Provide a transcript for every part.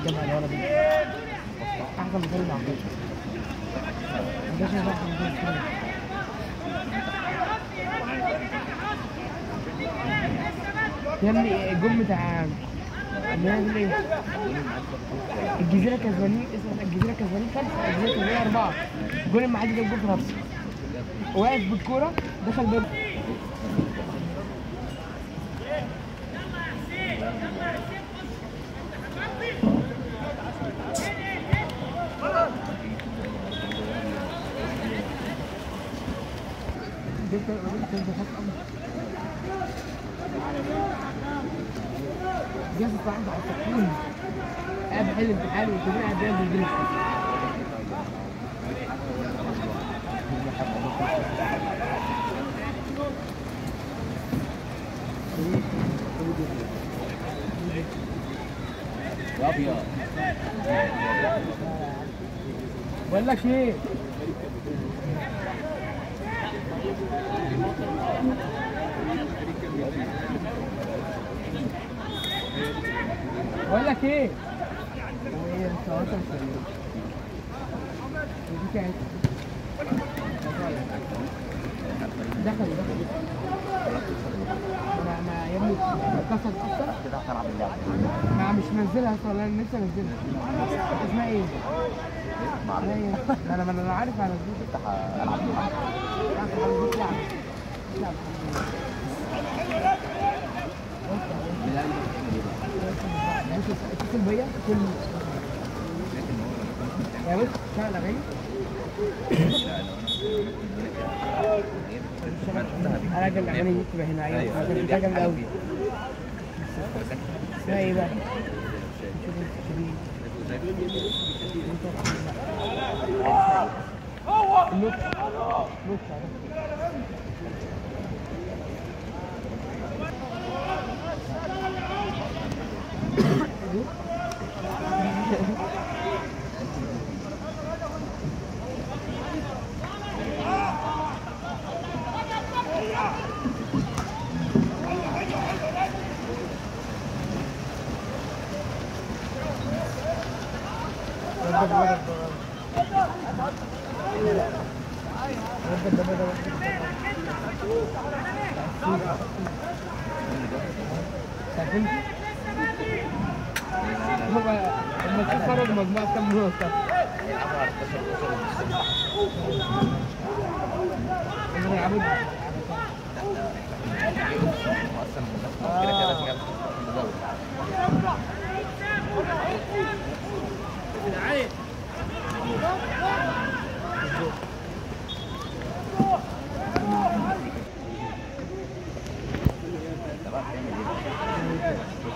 جابها الولد دي احسن مثال مع عبد عندهاش نظام في الموضوع يا ابني الجون بتاع اللي هي ايه؟ الجزيرة كسبانين اسمها الجزيرة كسبانين خمسة الجزيرة كسبانين أربعة الجون المعدي ده الجون في نفسه واقف بالكورة دخل باب جبت جبت الضغط أمر جاز صاحب على التقييم قاعد بحل امتحان وكلنا قاعد بيعمل بالجنس ابيض بقول لك ايه بقول لك ايه هو ايه انت وصل سليم ودي كانت دخل دخل ما ما يا ابني كسر كسر كده هتلعب اللعبه ما مش منزلها اصلا انا نفسي انزلها اسمها ايه؟ مع اسمها ايه؟ ما انا ما انا عارف على الفيديو افتح العب اللعبه لا على الفيديو لعب لعب يعني انت اتصل بيا كل يا بص شغل اغاني انا اجل الاغاني دي تبقى هنا ايوه ايوه ده جامد قوي اسمها ايه بقى؟ النوت نوت تعرفين هو هم كسروا المجموعة كام نقطة هم يلعبوا اصلا كده كده لازم يلعب انت بقى بتعمل ايه؟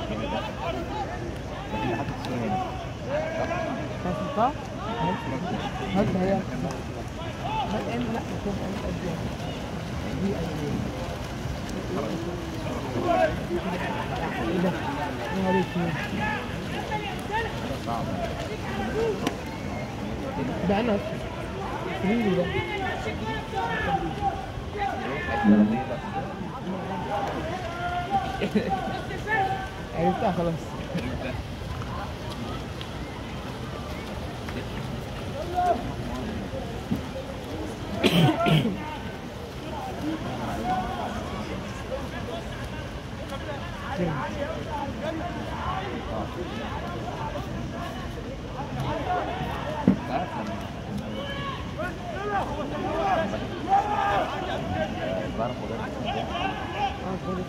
لكن حاطط الصورة هنا هتحطها هات هي هات ان لا شوف ان قد ايه دي قد ايه ايه ده؟ يا ريت صعب ده انا ريلي ده عرفتها خلاص تعرف لما بعرف مدرس اه خلاص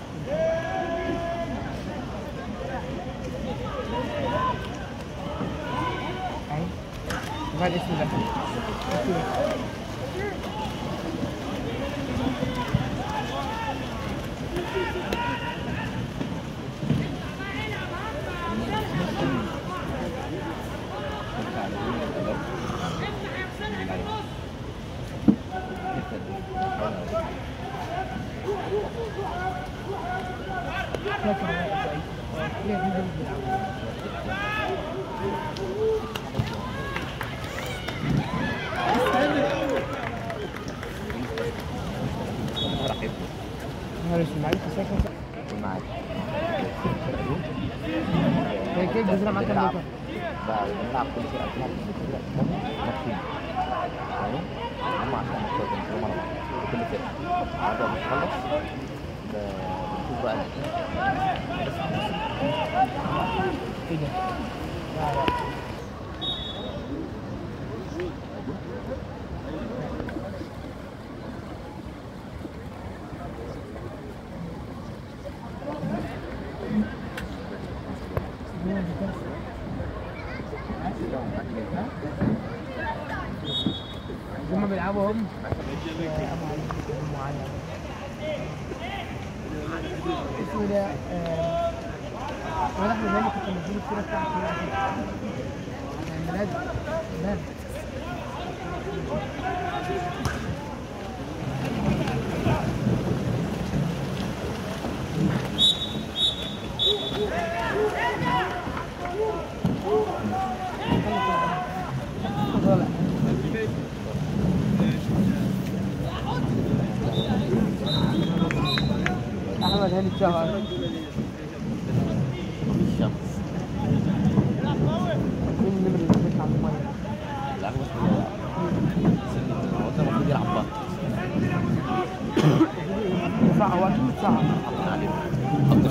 اهي بقى الاسم ده فاكر بقى كويس. ليه فيديو بيلعبوا. معلش معلش ساكن معاك هي كده الجزيرة معاك كام بنلعب نقطة؟ بقى بنلعب كل فرقة بتلعب كل فرقة كام ماتشين فاهم؟ هم عشان ماتشات بنشوفهم على بعض كل فرقة بعد ما بنخلص ب- بنشوف بقى ايه ده؟ هما بيلعبوا هم معين اسمه ده آه، ولا احمد هاني كنت مديله الصورة بتاعته عشان ميلاد ميلاد طالع احمد هاني اتشهر الشمس مين النمر اللي بيطلع من الميه العجبة اسمه سن هو كان المفروض يلعب بقى صعب هو اكيد صعب حاطين عليه حاطين